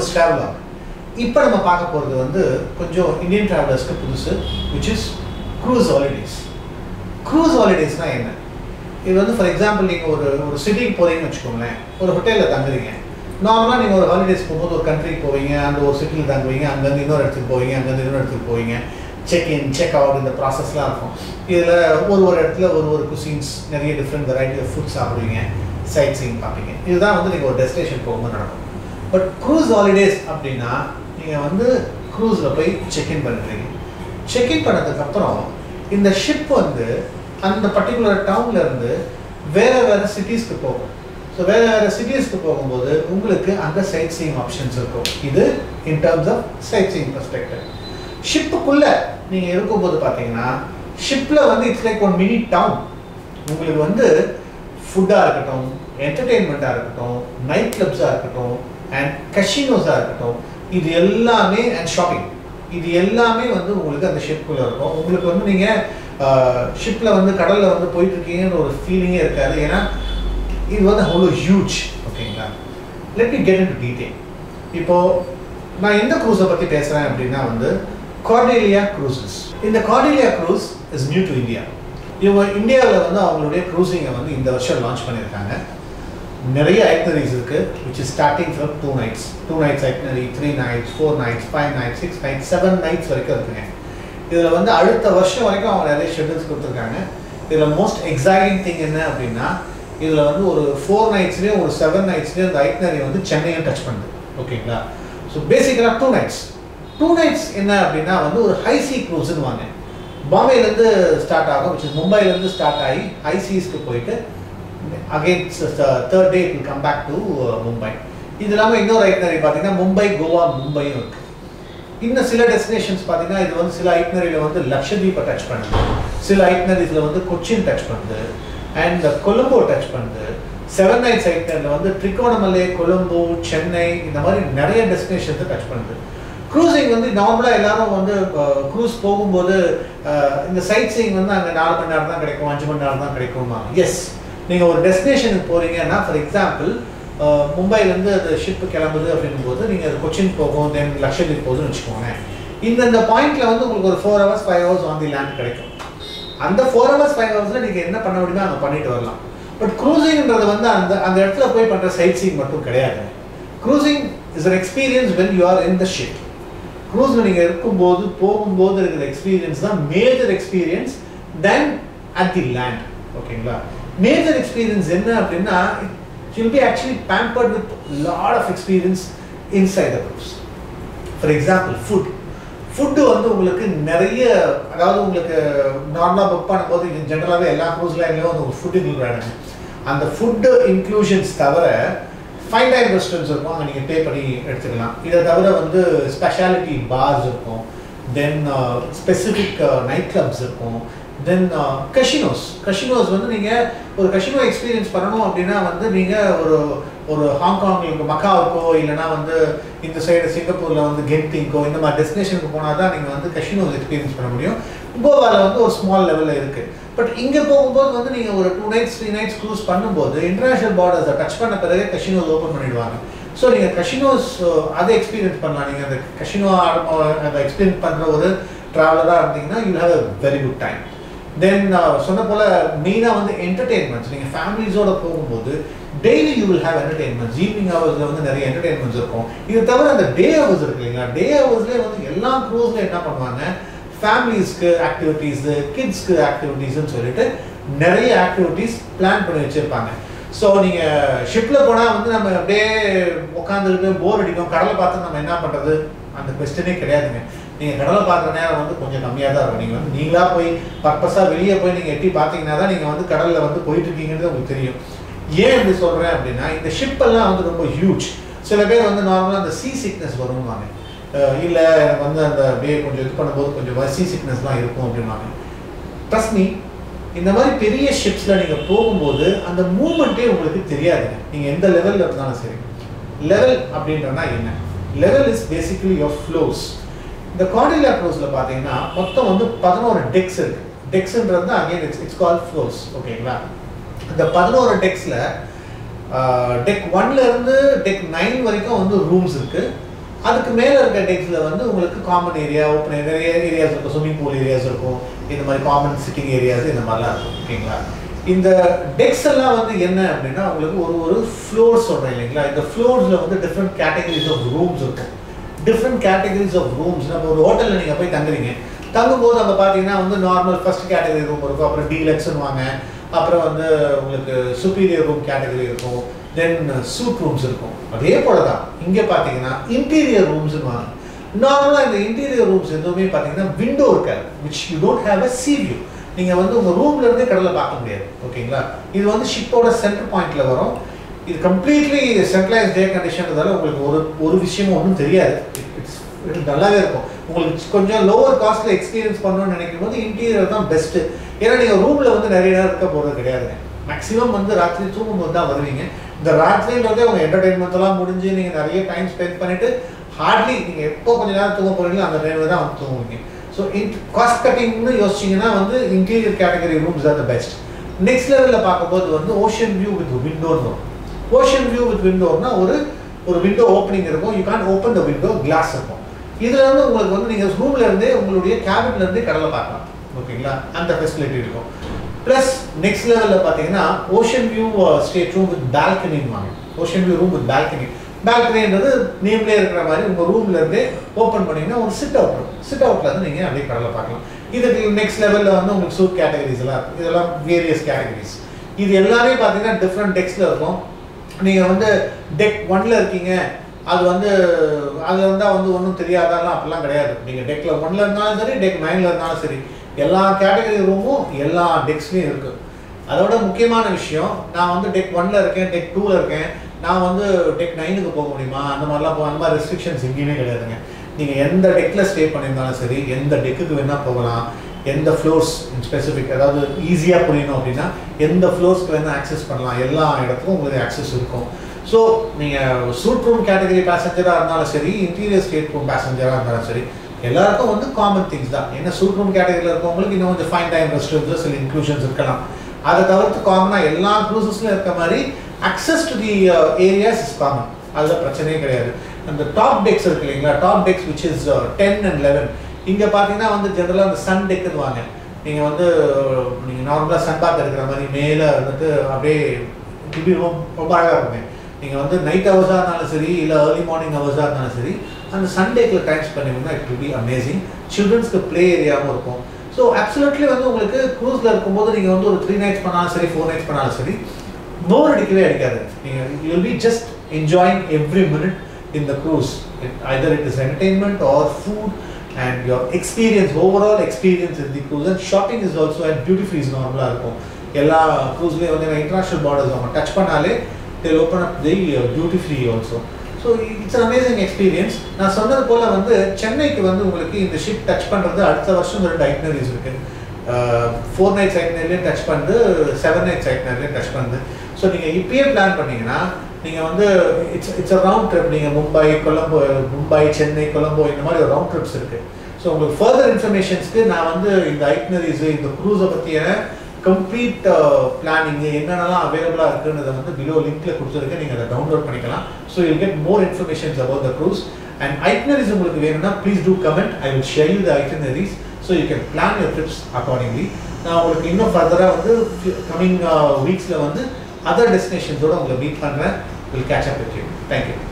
is travelogue இப்போ நம்ம பார்க்க போகிறது வந்து கொஞ்சம் இந்தியன் ட்ராவலர்ஸ்க்கு புதுசு which is cruise holidays cruise ஹாலிடேஸ்னால் என்ன இது வந்து ஃபார் எக்ஸாம்பிள் நீங்கள் ஒரு ஒரு சிட்டிக்கு போகிறீங்கன்னு வச்சுக்கோங்களேன் ஒரு ஹோட்டலில் தங்குறீங்க நார்மலாக நீங்கள் ஒரு ஹாலிடேஸ் போகும்போது ஒரு கண்ட்ரிக்கு போவீங்க அந்த ஒரு சிட்டியில் தங்குவீங்க அங்கேருந்து இன்னொரு இடத்துக்கு போவீங்க அங்கேருந்து இன்னொரு இடத்துக்கு போவீங்க செக் இன் செக் அவுட் இந்த ப்ராசஸ்லாம் இருக்கும் இதில் ஒரு ஒரு இடத்துல ஒரு ஒரு குசின்ஸ் நிறைய டிஃப்ரெண்ட் வெரைட்டி ஆஃப் ஃபுட் சாப்பிடுவீங்க சைட் சீங் பார்ப்பீங்க இதுதான் வந்து நீங்கள் ஒரு டெஸ்டினேஷன் போகும்போது நடக்கும் பட் க்ரூஸ் ஹாலிடேஸ் அப்படின்னா நீங்கள் வந்து க்ரூஸில் போய் செக்இன் பண்ணுறீங்க செக்இன் பண்ணதுக்கப்புறம் இந்த ஷிப் வந்து அந்த பர்டிகுலர் டவுன்ல இருந்து வேற வேற சிட்டிஸ்க்கு போகும் ஸோ வேற வேற சிட்டிஸ்க்கு போகும்போது உங்களுக்கு அந்த சைட் சீயிங் ஆப்ஷன்ஸ் இருக்கும் இது in terms of sightseeing perspective ஷிப்புக்குள்ள நீங்க இருக்கும்போது பார்த்தீங்கன்னா ஷிப்ல வந்து it's like one mini town உங்களுக்கு வந்து ஃபுட்டாக இருக்கட்டும் என்டர்டெயின்மெண்ட்டாக இருக்கட்டும் நைட் கிளப்ஸாக இருக்கட்டும் அண்ட் கஷினோஸாக இருக்கட்டும் இது எல்லாமே அண்ட் ஷாப்பிங் இது எல்லாமே வந்து உங்களுக்கு அந்த ஷிப்புக்குள்ளே இருக்கும் உங்களுக்கு வந்து நீங்கள் ஷிப்பில் வந்து கடலில் வந்து போயிட்டு இருக்கீங்கன்னு ஒரு ஃபீலிங்கே இருக்காது ஏன்னா இது வந்து அவ்வளோ ஹியூஜ் ஓகேங்களா let me get into detail இப்போது நான் எந்த க்ரூஸை பற்றி பேசுகிறேன் அப்படின்னா வந்து கார்டேலியா க்ரூசஸ் இந்த Cordelia cruise is new to India இவங்க இந்தியாவில் வந்து அவங்களுடைய க்ரூசிங்கை வந்து இந்த வருஷம் லான்ச் பண்ணியிருக்காங்க நிறைய ஐட்னரிஸ் இருக்கு which is starting from two nights two nights itinerary three nights four nights five nights six nights seven nights வரைக்கும் இருக்குங்க இதில் வந்து அடுத்த வருஷம் வரைக்கும் அவங்க நிறைய ஷெட்யூல்ஸ் கொடுத்துருக்காங்க இதில் மோஸ்ட் எக்ஸைட்டிங் திங் என்ன அப்படின்னா இதில் வந்து ஒரு ஃபோர் நைட்ஸ்லேயும் ஒரு செவன் நைட்ஸ்லேயும் இந்த ஐட்னரி வந்து சென்னையும் டச் பண்ணுது ஓகேங்களா ஸோ பேசிக்கலாக டூ நைட்ஸ் டூ நைட்ஸ் என்ன அப்படின்னா வந்து ஒரு ஹை சி க்ரூஸ்னு வாங்க பாம்பேலேருந்து ஸ்டார்ட் ஆகும் விச் இஸ் மும்பைலேருந்து ஸ்டார்ட் ஆகி ஹை சீஸ்க்கு போயிட்டு again third day it come back to Mumbai இது இல்லாமல் இன்னொரு ஐட்னரி பார்த்தீங்கன்னா மும்பை கோவா மும்பையும் இருக்கு இன்னும் சில டெஸ்டினேஷன்ஸ் பார்த்தீங்கன்னா இது வந்து சில ஐட்னரியில் வந்து லக்ஷதீப்பை டச் பண்ணுது சில ஐட்னரிஸில் வந்து கொச்சின் டச் பண்ணுது அண்ட் கொலம்போ டச் பண்ணுது செவன் நைட்ஸ் ஐட்னரில் வந்து ட்ரிகோணமலை கொலம்போ சென்னை இந்த மாதிரி நிறைய டெஸ்டினேஷன்ஸை டச் பண்ணுது க்ரூசிங் வந்து நார்மலாக எல்லாரும் வந்து க்ரூஸ் போகும்போது இந்த சைட் சீயிங் வந்து அங்கே நாலு மணி நேரம் தான் கிடைக்கும் அஞ்சு மணி நேரம் தான் கிடைக்குமா எஸ் நீங்கள் ஒரு டெஸ்டினேஷனுக்கு போகிறீங்கன்னா ஃபார் எக்ஸாம்பிள் மும்பைலேருந்து அது ஷிப் கிளம்புது அப்படின்னும் போது நீங்கள் அது கொச்சின் போகும் தென் லக்ஷதீப் போகுதுன்னு வச்சுக்கோங்க இந்தந்த பாயிண்ட்ல வந்து உங்களுக்கு ஒரு four hours five hours on the land கிடைக்கும் அந்த ஃபோர் ஹவர்ஸ் ஃபைவ் ஹவர்ஸில் நீங்கள் என்ன பண்ண முடியுமோ அங்கே பண்ணிட்டு வரலாம் பட் க்ரூசிங்ன்றது வந்து அந்த அந்த இடத்துல போய் பண்ணுற சைட் சீங் மட்டும் கிடையாது cruising is an experience when you are in the ship க்ரூஸில் நீங்கள் இருக்கும்போது போகும்போது இருக்கிற எக்ஸ்பீரியன்ஸ் தான் major experience then at the land ஓகேங்களா மேஜர் எக்ஸ்பீரியன்ஸ் என்ன அப்படின்னா will be actually pampered with lot of experience inside the cruise for example food food வந்து உங்களுக்கு நிறைய அதாவது உங்களுக்கு நார்மலாக புக் பண்ணும்போது ஜென்ரலாகவே எல்லா க்ரூஸ் லைன்லேயும் வந்து ஒரு ஃபுட் இன்க்ளூட் ஆகிடுங்க அந்த ஃபுட்டு இன்க்ளூஷன்ஸ் தவிர ஃபைன் டைம் ரெஸ்டாரண்ட்ஸ் இருக்கும் அங்கே நீங்கள் பே பண்ணி எடுத்துக்கலாம் இதை தவிர வந்து ஸ்பெஷாலிட்டி பார்ஸ் இருக்கும் தென் ஸ்பெசிஃபிக் நைட் கிளப்ஸ் இருக்கும் தென் கஷினோஸ் கஷினோஸ் வந்து நீங்கள் ஒரு கஷினோ எக்ஸ்பீரியன்ஸ் பண்ணணும் அப்படின்னா வந்து நீங்கள் ஒரு ஒரு ஹாங்காங் மக்காவுக்கோ இல்லைனா வந்து இந்த சைடு சிங்கப்பூரில் வந்து கென்டிங்கோ இந்த மாதிரி டெஸ்டினேஷனுக்கு போனால் தான் நீங்கள் வந்து கஷினோஸ் எக்ஸ்பீரியன்ஸ் பண்ண முடியும் கோவாவில் வந்து ஒரு ஸ்மால் லெவலில் இருக்குது பட் இங்கே போகும்போது வந்து நீங்கள் ஒரு two nights three nights cruise பண்ணும்போது இன்டர்நேஷனல் பார்டர்ஸை டச் பண்ண பிறகு கஷினோஸ் ஓப்பன் பண்ணிடுவாங்க ஸோ நீங்கள் கஷினோஸ் அதை எக்ஸ்பீரியன்ஸ் பண்ணலாம் நீங்கள் அந்த கஷினோ அதை எக்ஸ்பீரியன்ஸ் பண்ணுற ஒரு ட்ராவலராக இருந்தீங்கன்னா you have a very good time then சொன்ன போல் மெயினாக வந்து என்டர்டெயின்மெண்ட்ஸ் நீங்கள் ஃபேமிலிஸோட போகும்போது daily you will have entertainments evening ஹவர்ஸில் வந்து நிறைய என்டர்டெயின்மெண்ட்ஸ் இருக்கும் இது தவிர அந்த டே ஹவர்ஸ் இருக்கு இல்லைங்களா டே ஹவர்ஸ்லேயே வந்து எல்லா க்ரூஸில் என்ன பண்ணுவாங்க ஃபேமிலிஸ்க்கு ஆக்டிவிட்டீஸு கிட்ஸ்க்கு ஆக்டிவிட்டீஸ்னு சொல்லிட்டு நிறைய ஆக்டிவிட்டீஸ் பிளான் பண்ணி வச்சுருப்பாங்க ஸோ நீங்கள் ஷிப்பில் போனால் வந்து நம்ம அப்படியே உட்காந்துக்கிட்டு போர் அடிக்கும் கடலை பார்த்து நம்ம என்ன பண்ணுறது அந்த கொஸ்டினே கிடையாதுங்க நீங்கள் கடலை பார்க்குற நேரம் வந்து கொஞ்சம் கம்மியாக தான் இருக்கும் நீங்கள் வந்து நீங்களாக போய் பர்பஸாக வெளியே போய் நீங்கள் எட்டி பார்த்தீங்கன்னா தான் நீங்கள் வந்து கடலில் வந்து போயிட்டு இருக்கீங்கன்றது உங்களுக்கு தெரியும் ஏன் இப்படி சொல்கிறேன் அப்படின்னா இந்த ஷிப்பெல்லாம் வந்து ரொம்ப ஹியூஜ் சில பேர் வந்து நார்மலாக அந்த சீ சிக்னஸ் வருவாங்க இல்லை எனக்கு வந்து அந்த அப்படியே கொஞ்சம் இது பண்ணும்போது கொஞ்சம் சீ சிக்னஸ்லாம் இருக்கும் அப்படின்வாங்க ட்ரஸ்ட் மீ இந்த மாதிரி பெரிய ஷிப்ஸில் நீங்கள் போகும்போது அந்த மூமெண்ட்டே உங்களுக்கு தெரியாதுங்க நீங்கள் எந்த லெவலில் இருந்தாலும் சரி லெவல் அப்படின்றனா என்ன level is basically your floors இந்த கார்டிலா க்ளோஸில் பார்த்தீங்கன்னா மொத்தம் வந்து பதினோரு டெக்ஸ் இருக்கு டெக்ஸ்ன்றது தான் again it's it's called floors ஓகேங்களா இந்த பதினோரு டெக்ஸில் டெக் ஒன்ல இருந்து டெக் நைன் வரைக்கும் வந்து ரூம்ஸ் இருக்கு அதுக்கு மேலே இருக்க டெக்ஸில் வந்து உங்களுக்கு காமன் ஏரியா ஓப்பன் நிறைய ஏரியாஸ் இருக்கும் ஸ்விம்மிங் பூல் ஏரியாஸ் இருக்கும் இந்த மாதிரி காமன் சிட்டிங் ஏரியாஸ் இந்த மாதிரிலாம் இருக்கும் ஓகேங்களா இந்த டெக்ஸ் எல்லாம் வந்து என்ன அப்படின்னா உங்களுக்கு ஒரு ஒரு ஃப்ளோர் சொல்கிறேன் இல்லைங்களா இந்த ஃப்ளோர்ஸில் வந்து டிஃப்ரெண்ட் கேட்டகரிஸ் ஆஃப் ரூம்ஸ் இருக்கும் டிஃப்ரெண்ட் கேட்டகரிஸ் ஆஃப் ரூம்ஸ் நம்ம ஒரு ஹோட்டலில் நீங்கள் போய் தங்குறீங்க தங்கும்போது அங்கே பார்த்தீங்கன்னா வந்து நார்மல் ஃபர்ஸ்ட் கேட்டகரி ரூம் இருக்கும் அப்புறம் டீலக்ஸ்னு வாங்க அப்புறம் வந்து உங்களுக்கு சுப்பீரியர் ரூம் கேட்டகரி இருக்கும் தென் சூட் ரூம்ஸ் இருக்கும் அதே போல தான் இங்கே பார்த்தீங்கன்னா இன்டீரியர் ரூம்ஸ்னு வாங்க நார்மலாக இந்த இன்டீரியர் ரூம்ஸ் எதுவுமே பார்த்தீங்கன்னா விண்டோ இருக்காது which you don't have a sea view நீங்கள் வந்து உங்கள் ரூம்ல இருந்தே கடலை பார்க்க முடியாது ஓகேங்களா இது வந்து ஷிப்போட சென்டர் பாயிண்ட்ல வரும் இது கம்ப்ளீட்லி சென்ட்ரலைஸ் டே கண்டிஷன்றதால உங்களுக்கு ஒரு ஒரு விஷயமும் ஒன்றும் தெரியாது இட்ஸ் நல்லாவே இருக்கும் உங்களுக்கு கொஞ்சம் லோவர் காஸ்ட்ல எக்ஸ்பீரியன்ஸ் பண்ணணும்னு நினைக்கும் போது இன்டீரியர் தான் பெஸ்ட் ஏன்னா நீங்கள் ரூம்ல வந்து நிறைய நேரம் இருக்க போகிறது கிடையாதுங்க மேக்ஸிமம் வந்து ராத்திரி தூங்கும்போது தான் வருவீங்க இந்த ராத்திரின்றதே உங்கள் என்டர்டைன்மெண்ட் எல்லாம் முடிஞ்சு நீங்கள் நிறைய டைம் ஸ்பெண்ட் பண்ணிட்டு ஹார்ட்லி நீங்கள் எப்போ கொஞ்ச நேரம் தூங்க போறீங்களோ அந்த டைமில் தான் வந்து தூங்குவீங்க ஸோ காஸ்ட் கட்டிங்னு யோசிச்சிங்கன்னா வந்து interior category rooms are the best next லெவலில் பார்க்கும்போது வந்து ஓஷன் வியூ வித் விண்டோன்னு வரும் ஓஷன் வியூ வித் விண்டோன்னா ஒரு ஒரு விண்டோ ஓப்பனிங் இருக்கும் you can open the window glass இருக்கும் இதில் வந்து உங்களுக்கு வந்து நீங்கள் ரூம்ல இருந்தே உங்களுடைய கேபின்ல இருந்தே கடலை பார்க்கலாம் ஓகேங்களா அந்த ஃபெசிலிட்டி இருக்கும் ப்ளஸ் நெக்ஸ்ட் லெவலில் பார்த்தீங்கன்னா ocean view stateroom with பால்கனின்னு வாங்க ocean view room with balcony பால்கனின்றது நேம்லேயே இருக்கிற மாதிரி உங்கள் ரூம்ல இருந்தே ஓப்பன் பண்ணீங்கன்னா ஒரு சிட் அவுட் இருக்கும் சிட் அவுட்ல இருந்து நீங்கள் அப்படியே கடலை பார்க்கலாம் இதுக்கு நெக்ஸ்ட் லெவலில் வந்து உங்களுக்கு சூட் கேட்டகரிஸ் எல்லாம் இருக்கும் இதெல்லாம் வேரியஸ் கேட்டகரிஸ் இது எல்லாமே பார்த்தீங்கன்னா டிஃப்ரெண்ட் டெக்ஸ்ட்ல இருக்கும் நீங்கள் வந்து டெக் ஒன்ல இருக்கீங்க அது வந்து அது இருந்தால் வந்து ஒன்றும் தெரியாதாலாம் அப்படிலாம் கிடையாது நீங்கள் டெக்கில் ஒன்ல இருந்தாலும் சரி டெக் நைனில் இருந்தாலும் சரி எல்லா கேட்டகரி ரூமும் எல்லா டெக்ஸ்லையும் இருக்குது அதோட முக்கியமான விஷயம் நான் வந்து டெக் ஒன்ல இருக்கேன் டெக் டூவில் இருக்கேன் நான் வந்து டெக் நைனுக்கு போக முடியுமா அந்த மாதிரிலாம் போ அந்த மாதிரி ரெஸ்ட்ரிக்ஷன்ஸ் எங்கேயுமே கிடையாதுங்க நீங்கள் எந்த டெக்கில் ஸ்டே பண்ணியிருந்தாலும் சரி எந்த டெக்குக்கு வேணால் போகலாம் எந்த ஃப்ளோர்ஸ் இன் ஸ்பெசிஃபிக் அதாவது ஈஸியாக புரியணும் அப்படின்னா எந்த ஃப்ளோர்ஸ்க்கு வேணால் ஆக்சஸ் பண்ணலாம் எல்லா இடத்துக்கும் உங்களுக்கு ஆக்சஸ் இருக்கும் ஸோ நீங்கள் சூட் ரூம் கேட்டகரி பேசஞ்சராக இருந்தாலும் சரி இன்டீரியர் ஸ்டேட் ரூம் பேசஞ்சராக இருந்தாலும் சரி எல்லாருக்கும் வந்து காமன் திங்ஸ் தான் என்ன சூட் ரூம் கேட்டகரியில் இருக்கவங்களுக்கு இன்னும் கொஞ்சம் ஃபைன் டைம் ரெஸ்டாரண்ட்ஸ் சில இன்க்ளூஷன்ஸ் இருக்கலாம் அதை தவிர்த்து காமனாக எல்லா க்ரூசஸ்லையும் இருக்க மாதிரி access to the areas is common அதில் பிரச்சனையே கிடையாது அந்த டாப் டெக்ஸ் இருக்கு இல்லைங்களா top decks which is ten and eleven இங்கே பார்த்தீங்கன்னா வந்து ஜென்ரலாக அந்த சன் டெக்குன்னு வாங்க நீங்கள் வந்து நீங்கள் நார்மலாக சன் பாத் எடுக்கிற மாதிரி மேலே வந்துட்டு அப்படியே இப்படி ரொம்ப ரொம்ப அழகாக இருக்குமே நீங்கள் வந்து நைட் ஹவர்ஸாக இருந்தாலும் சரி இல்லை ஏர்லி மார்னிங் ஹவர்ஸாக இருந்தாலும் சரி அந்த சண்டேக்கில் டைம் ஸ்பெண்டிங்னா இட் வில் பி அமேசிங் சில்ட்ரன்ஸ்க்கு ப்ளே ஏரியாவும் இருக்கும் ஸோ அப்சல்யூட்லி வந்து உங்களுக்கு க்ரூஸில் இருக்கும்போது நீங்கள் வந்து ஒரு த்ரீ நைட்ஸ் பண்ணாலும் சரி ஃபோர் நைட்ஸ் பண்ணாலும் சரி போர் அடிக்கவே அடிக்காது நீங்கள் you'll be just enjoying every minute in the cruise either it is entertainment or food and your experience overall experience in the cruise and shopping is also and duty frees நார்மலாக இருக்கும் எல்லா க்ரூஸ்லேயும் வந்து இன்டர்நேஷனல் பார்டர்ஸ் அவங்க touch பண்ணாலே they open up the uh, duty free also so it's amazing experience நான் சொன்னது போல் வந்து சென்னைக்கு வந்து உங்களுக்கு இந்த ஷிப் டச் பண்ணுறது அடுத்த வருஷம் ரெண்டு ஐட்னரிஸ் இருக்கு ஃபோர் நைட்ஸ் ஐட்னர்லேயும் டச் பண்ணுது செவன் நைட்ஸ் ஐட்னர்லேயும் டச் பண்ணுது ஸோ நீங்கள் இப்பயே பிளான் பண்ணீங்கன்னா நீங்கள் வந்து it's it's a round trip நீங்கள் மும்பை கொலம்போ மும்பை சென்னை கொலம்போ இந்த மாதிரி ஒரு ரவுண்ட் ட்ரிப்ஸ் இருக்குது ஸோ உங்களுக்கு ஃபர்தர் இன்ஃபர்மேஷன்ஸ்க்கு நான் வந்து இந்த ஐட்னரிஸ் இந்த க்ரூஸை பற்றியான கம்ப்ளீட் பிளானிங் என்னென்னலாம் அவைலபிளாக இருக்குன்றதை வந்து பிலோ லிங்க்ல கொடுத்துருக்கேன் நீங்கள் அதை டவுன்லோட் பண்ணிக்கலாம் so you get more informations about the cruise and itineraries உங்களுக்கு வேணும்னா please do comment I will share you the itineraries so you can plan your trips accordingly நான் உங்களுக்கு இன்னும் ஃபர்தராக வந்து கம்மிங் வீக்ஸில் வந்து அதர் டெஸ்டினேஷன்ஸோட உங்களை மீட் பண்ணுறேன் will catch up with you thank you